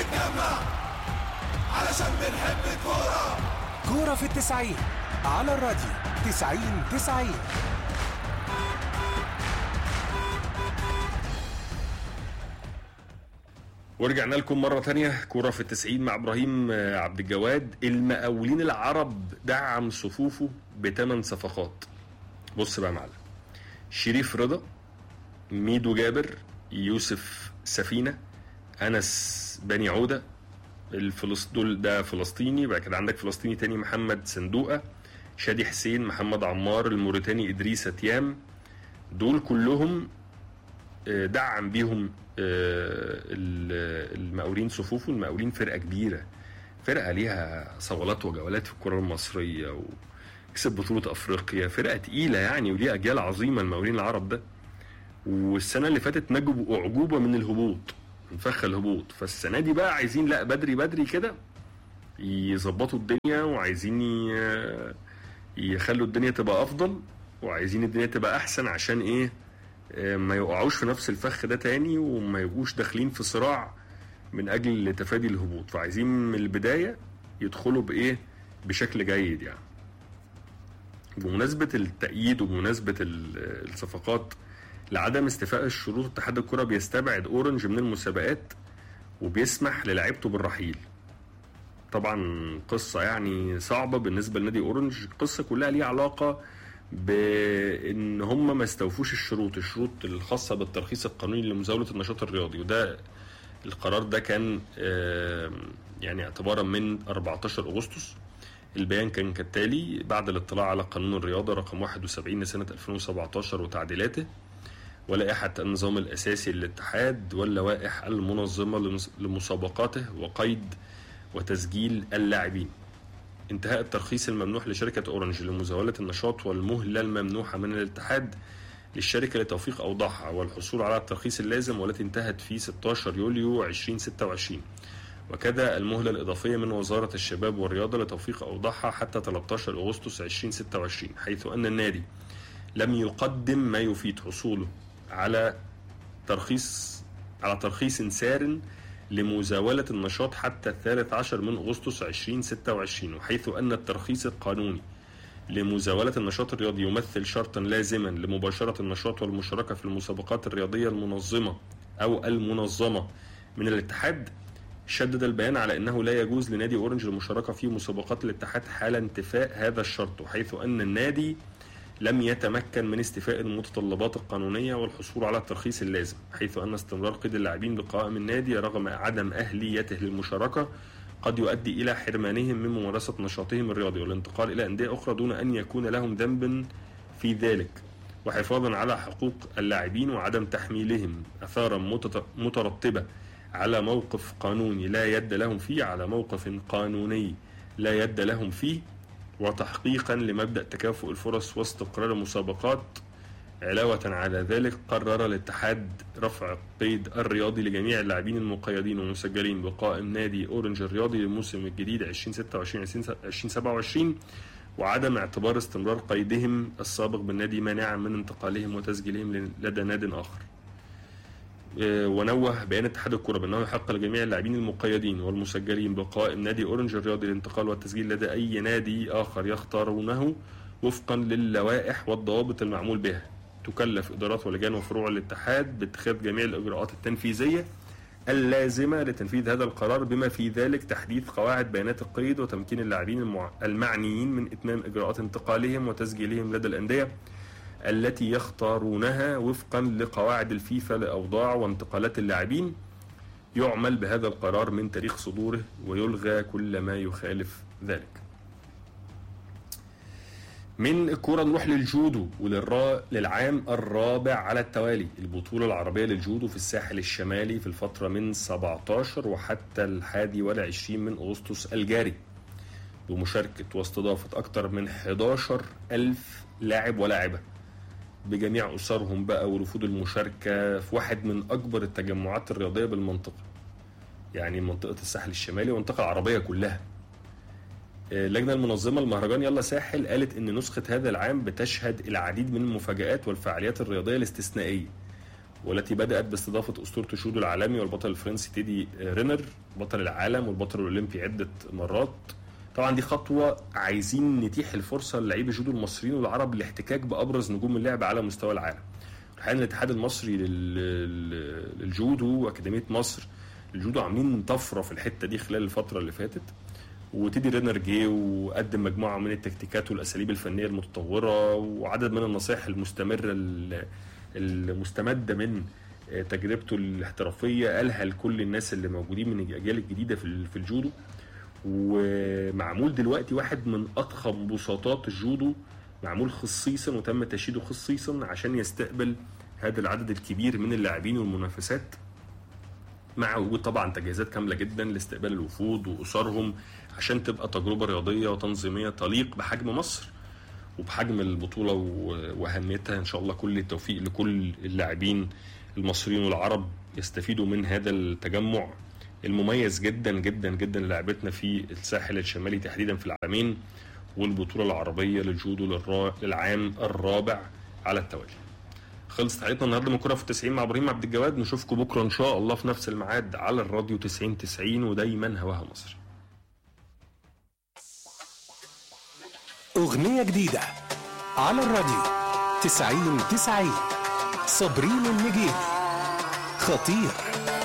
نتجمع علشان بنحب الكورة كورة في التسعين على الراديو تسعين تسعين ورجعنا لكم مرة تانية كورة في التسعين مع إبراهيم آه، عبد الجواد المقاولين العرب دعم صفوفه بثمان صفقات بص بقى يا معلم شريف رضا ميدو جابر يوسف سفينة أنس بني عودة الفلس دول ده فلسطيني بعد كده عندك فلسطيني تاني محمد صندوقة شادي حسين محمد عمار الموريتاني إدريس تيام دول كلهم آه، دعم بيهم آه، ال- المقاولين صفوفه المقاولين فرقه كبيره فرقه ليها صولات وجولات في الكره المصريه وكسب بطوله افريقيا فرقه تقيله يعني وليها اجيال عظيمه المقاولين العرب ده والسنه اللي فاتت نجوا اعجوبه من الهبوط من فخ الهبوط فالسنه دي بقى عايزين لا بدري بدري كده يظبطوا الدنيا وعايزين ي- يخلوا الدنيا تبقى افضل وعايزين الدنيا تبقى احسن عشان ايه آه، ما يقعوش في نفس الفخ ده تاني وما يبقوش داخلين في صراع من اجل تفادي الهبوط فعايزين من البدايه يدخلوا بايه بشكل جيد يعني بمناسبه التأييد وبمناسبه ال- الصفقات لعدم استيفاء الشروط اتحاد الكره بيستبعد اورنج من المسابقات وبيسمح للاعيبته بالرحيل طبعا قصة يعني صعبة بالنسبة لنادي أورنج القصة كلها ليها علاقة بان هم ما استوفوش الشروط الشروط الخاصه بالترخيص القانوني لمزاوله النشاط الرياضي وده القرار ده كان آم، يعني اعتبارا من 14 اغسطس البيان كان كالتالي بعد الاطلاع على قانون الرياضه رقم 71 لسنه 2017 وتعديلاته ولائحه النظام الاساسي للاتحاد واللوائح المنظمه لمس- لمسابقاته وقيد وتسجيل اللاعبين انتهاء الترخيص الممنوح لشركة أورنج لمزاولة النشاط والمهلة الممنوحة من الاتحاد للشركة لتوفيق أوضاعها والحصول على الترخيص اللازم والتي انتهت في 16 يوليو 2026 وكذا المهلة الإضافية من وزارة الشباب والرياضة لتوفيق أوضاعها حتى 13 أغسطس 2026 حيث أن النادي لم يقدم ما يفيد حصوله على ترخيص على ترخيص سار لمزاولة النشاط حتى الثالث عشر من أغسطس 2026 وحيث أن الترخيص القانوني لمزاولة النشاط الرياضي يمثل شرطا لازما لمباشرة النشاط والمشاركة في المسابقات الرياضية المنظمة أو المنظمة من الاتحاد شدد البيان على أنه لا يجوز لنادي أورنج المشاركة في مسابقات الاتحاد حال انتفاء هذا الشرط وحيث أن النادي لم يتمكن من استيفاء المتطلبات القانونية والحصول على الترخيص اللازم حيث أن استمرار قيد اللاعبين بقائم النادي رغم عدم أهليته للمشاركة قد يؤدي إلى حرمانهم من ممارسة نشاطهم الرياضي والانتقال إلى أندية أخرى دون أن يكون لهم ذنب في ذلك وحفاظا على حقوق اللاعبين وعدم تحميلهم أثارا متت- مترتبة على موقف قانوني لا يد لهم فيه على موقف قانوني لا يد لهم فيه وتحقيقا لمبدأ تكافؤ الفرص واستقرار المسابقات علاوة على ذلك قرر الاتحاد رفع قيد الرياضي لجميع اللاعبين المقيدين والمسجلين بقائم نادي أورنج الرياضي للموسم الجديد 2026-2027 وعدم اعتبار استمرار قيدهم السابق بالنادي مانعا من انتقالهم وتسجيلهم لدى ناد آخر آه، ونوه بيان اتحاد الكرة بأنه يحق لجميع اللاعبين المقيدين والمسجلين بقائم نادي أورنج الرياضي الانتقال والتسجيل لدى أي نادي آخر يختارونه وفقا للوائح والضوابط المعمول بها تكلف إدارات ولجان وفروع الاتحاد باتخاذ جميع الإجراءات التنفيذية اللازمة لتنفيذ هذا القرار بما في ذلك تحديث قواعد بيانات القيد وتمكين اللاعبين المع- المعنيين من إتمام إجراءات انتقالهم وتسجيلهم لدى الأندية التي يختارونها وفقا لقواعد الفيفا لأوضاع وانتقالات اللاعبين يعمل بهذا القرار من تاريخ صدوره ويلغى كل ما يخالف ذلك من الكرة نروح للجودو وللرا... للعام الرابع على التوالي البطولة العربية للجودو في الساحل الشمالي في الفترة من 17 وحتى الحادي والعشرين من أغسطس الجاري بمشاركة واستضافة أكثر من 11 ألف لاعب ولاعبة بجميع أسرهم بقى ورفود المشاركة في واحد من أكبر التجمعات الرياضية بالمنطقة يعني منطقة الساحل الشمالي والمنطقة العربية كلها اللجنة المنظمة لمهرجان يلا ساحل قالت إن نسخة هذا العام بتشهد العديد من المفاجآت والفعاليات الرياضية الاستثنائية والتي بدأت باستضافة أسطورة الجودو العالمي والبطل الفرنسي تيدي رينر بطل العالم والبطل الأولمبي عدة مرات طبعا دي خطوة عايزين نتيح الفرصة للاعبي الجودو المصريين والعرب للاحتكاك بأبرز نجوم اللعبة على مستوى العالم الحقيقة الاتحاد المصري لل- للجودو وأكاديمية مصر الجودو عاملين طفرة في الحتة دي خلال الفترة اللي فاتت وتيدي رينر جه وقدم مجموعه من التكتيكات والاساليب الفنيه المتطوره وعدد من النصائح المستمره ال- المستمده من تجربته الاحترافيه قالها لكل الناس اللي موجودين من الاجيال الجديده في ال- في الجودو ومعمول دلوقتي واحد من اضخم بساطات الجودو معمول خصيصا وتم تشييده خصيصا عشان يستقبل هذا العدد الكبير من اللاعبين والمنافسات مع وجود طبعا تجهيزات كامله جدا لاستقبال الوفود واسرهم عشان تبقى تجربه رياضيه وتنظيميه تليق بحجم مصر وبحجم البطوله و- واهميتها ان شاء الله كل التوفيق لكل اللاعبين المصريين والعرب يستفيدوا من هذا التجمع المميز جدا جدا جدا للاعبتنا في الساحل الشمالي تحديدا في العالمين والبطوله العربيه للجودو للرا- للعام الرابع على التوالي خلصت حلقتنا النهارده من كره في التسعين مع ابراهيم عبد الجواد نشوفكم بكره ان شاء الله في نفس الميعاد على الراديو 90 90 ودايما هواها مصر أغنية جديدة على الراديو تسعين تسعين صابرين النجيل خطير